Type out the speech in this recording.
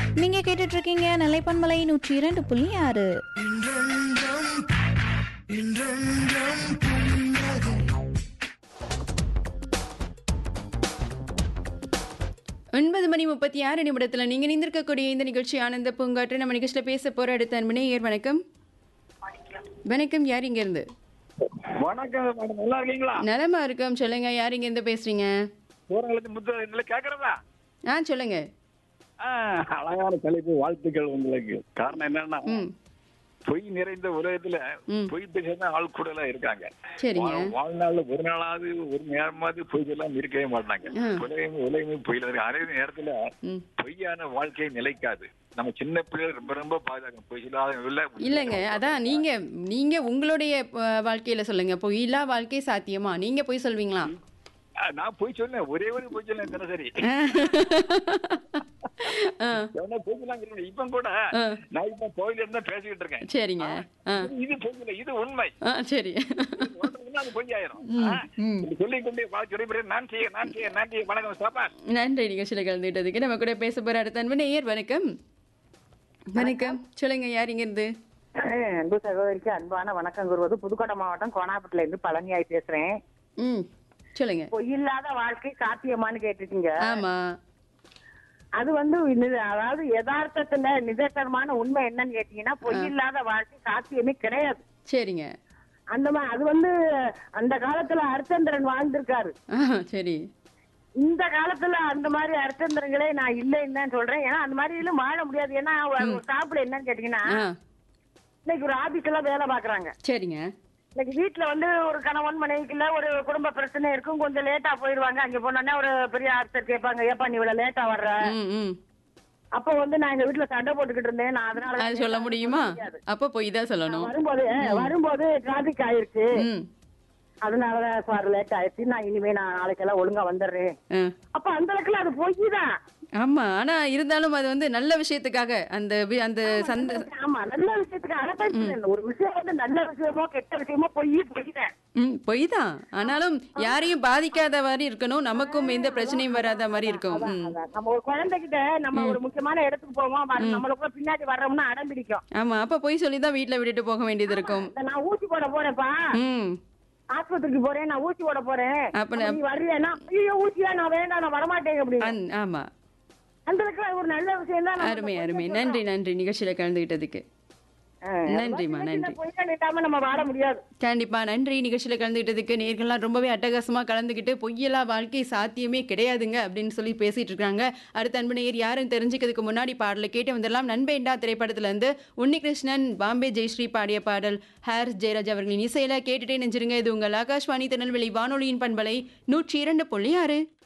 நீங்க கேட்டுட்டு இருக்கீங்க நிலைப்பன்மலை நூற்றி இரண்டு புள்ளி ஆறு ஒன்பது மணி முப்பத்தி ஆறு நிமிடத்தில் நீங்கள் நிந்திருக்கக்கூடிய இந்த நிகழ்ச்சி ஆனந்த பூங்காற்று நம்ம நிகழ்ச்சியில் பேச போகிற அடுத்த அன்பனே ஏர் வணக்கம் வணக்கம் யார் இங்கேருந்து வணக்கம் மேடம் நல்லா இருக்கீங்களா நலமா இருக்கோம் சொல்லுங்க யார் இங்கேருந்து பேசுறீங்க ஊரங்களுக்கு முத்து இல்லை கேட்கறதா ஆ சொல்லுங்க ஆ, அழகான தலைப்பு வாழ்த்துக்கள் உங்களுக்கு காரணம் என்னன்னா ம் பொய் நிறைந்த உலகத்துல ம். பொய் பேசுறது ஆள் கூட எல்லாம் இருக்காங்க சரிங்க வா- வாழ்நாள்ல ஒரு நாளாவது ஒரு நேரமாவது பொய் எல்லாம் இருக்கவே மாட்டாங்க ஆ. உலகம் உலகமே பொய்யில இருக்கு அதே நேரத்துல ம் பொய்யான வாழ்க்கை நிலைக்காது நம்ம சின்ன பிள்ளைகள் ரொம்ப ரொம்ப பாதுகாக்கும் பொய் இல்லாத இல்ல இல்லைங்க அதான் நீங்க நீங்க உங்களுடைய அஹ், வாழ்க்கையில சொல்லுங்க பொய்யில்லா வாழ்க்கை சாத்தியமா நீங்க பொய் சொல்வீங்களா ஆ, நான் பொய் சொன்னேன் ஒரே ஒரு பொய் சொன்னேன் தினசரி ஆ, எவனா பொய் சொல்லாங்க இப்ப கூட ஆ. நான் இப்ப கோயில இருந்தா பேசிக்கிட்டு இருக்கேன் சரிங்க ஆ இது- இது பொய் இல்லை இது உண்மை ஆ சரி ஓட்டுறதுன்னா அது பொய் ஆயிரும் ஆ? இப்படி சொல்லிக் கொண்டே வாழ்க்கை விடைபெறுகிறேன். நான் செய்ய நான் செய்ய நான் செய்ய வணக்கம் சாப்பா நன்றி நிகழ்ச்சியில் கலந்துகிட்டதுக்கு நம்ம கூட பேச போற அடுத்த அன்பு நேயர் வணக்கம் வணக்கம் சொல்லுங்க யார் இங்கிருந்து அன்பு சகோதரிக்கு அன்பான வணக்கம் கூறுவது புதுக்கோட்டை மாவட்டம் கோணாப்பட்டில இருந்து பழனியாய் பேசுறேன் ம் சொல்லுங்க பொய்யில்லாத வாழ்க்கை சாத்தியமான்னு கேட்டிருக்கீங்க ஆமா அது வந்து நி- அதாவது யதார்த்தத்துல நிதர்சனமான உண்மை என்னன்னு கேட்டீங்கன்னா பொய்யில்லாத வாழ்க்கை சாத்தியமே கிடையாது சரிங்க அந்த மாதிரி அது வந்து அந்த காலத்துல அர்ச்சந்திரன் வாழ்ந்திருக்காரு ஆ சரி இந்த காலத்துல அந்த மாதிரி அர்ச்சந்திரங்களே நான் இல்லைன்னு தான் சொல்றேன் ஏன்னா அந்த மாதிரி எல்லாம் வாழ முடியாது ஏன்னா ஒரு சாப்பிட என்னன்னு கேட்டீங்கன்னா ஆ இன்னைக்கு ஒரு ஆபீஸ்ல வேலை பாக்குறாங்க சரிங்க இன்னைக்கு வீட்ல வந்து ஒரு கணவன் மனைவிக்குள்ள ஒரு குடும்ப பிரச்சனை இருக்கும் கொஞ்சம் லேட்டா போயிடுவாங்க அங்க போனோடனே ஒரு பெரிய ஆர்த்தர் கேட்பாங்க ஏப்பா நீ இவ்வளவு லேட்டா வர்ற ம் ம் அப்ப வந்து நான் எங்க வீட்ல சண்டை போட்டுக்கிட்டு இருந்தேன் நான் அதனால அது சொல்ல முடியுமா அப்போ பொய் தான் சொல்லணும் வரும்போது வரும்போது டிராபிக் ஆயிருச்சு ம் அதனாலதான் சார் லேட் ஆயிடுச்சு நான் இனிமே நான் நாளைக்கெல்லாம் ஒழுங்கா வந்துடுறேன் ஆ அப்ப அந்த அளவுக்குல அது பொய் தான் ஆமா ஆனா இருந்தாலும் அது வந்து நல்ல விஷயத்துக்காக அந்த வி- அந்த சந்த ஆமா நல்ல விஷயத்துக்கு அதான் சொல்றேன். ஒரு விஷயம் வந்து நல்ல விஷயமோ கெட்ட விஷயமோ பொய் பொய் தான் ம் பொய் தான் ஆனாலும் யாரையும் பாதிக்காத மாதிரி இருக்கணும் நமக்கும் எந்த பிரச்சனையும் வராத மாதிரி இருக்கும் ம் அதான். நம்ம ஒரு குழந்தைகிட்ட நம்ம ஒரு முக்கியமான இடத்துக்கு போவோம் வர- நம்மளுக்குள்ள பின்னாடி வர்றோம்னா அடம் பிடிக்கும் ஆமா அப்ப பொய் சொல்லி தான் வீட்ல விட்டுட்டு போக வேண்டியது இருக்கும் இந்த நான் ஊசி போட போறேன்ப்பா ம் ஆஸ்பத்திரிக்கு போறேன் நான் ஊசி போட போறேன் அப்ப அப்ப நான்- நீ வர்றியனா ஐயோ ஊசியா நான் வேண்டாம் நான் வரமாட்டேன் அப்படி அந்- ஆமா அந்த இடத்துல ஒரு நல்ல விஷயம் தான் நம்ம அருமை அருமை நன்றி நன்றி நிகழ்ச்சியில கலந்துகிட்டதுக்கு ஆ, நன்றிம்மா சின்ன நன்றி சின்ன பொய்கள் இல்லாம நம்ம வாழ முடியாது கண்டிப்பா நன்றி நிகழ்ச்சியில கலந்துகிட்டதுக்கு நேர்கள்லாம் ரொம்பவே அட்டகாசமா கலந்துக்கிட்டு பொய்யலா வாழ்க்கை சாத்தியமே கிடையாதுங்க அப்படின்னு சொல்லி பேசிட்டு இருக்காங்க அடுத்த அன்பு நேயர் யாரும் தெரிஞ்சுக்கிறதுக்கு முன்னாடி பாடலை கேட்டு வந்துடலாம் நண்பேண்டா திரைப்படத்துல இருந்து உன்னிகிருஷ்ணன் பாம்பே ஜெயஸ்ரீ பாடிய பாடல் ஹாரிஸ் ஜெயராஜ் அவர்களின் இசையில கேட்டுட்டே நெஞ்சிருங்க இது உங்கள் ஆகாஷ்வாணி திருநெல்வேலி வானொலியின் பண்பலை நூற்றி இரண்டு புள்ளி ஆறு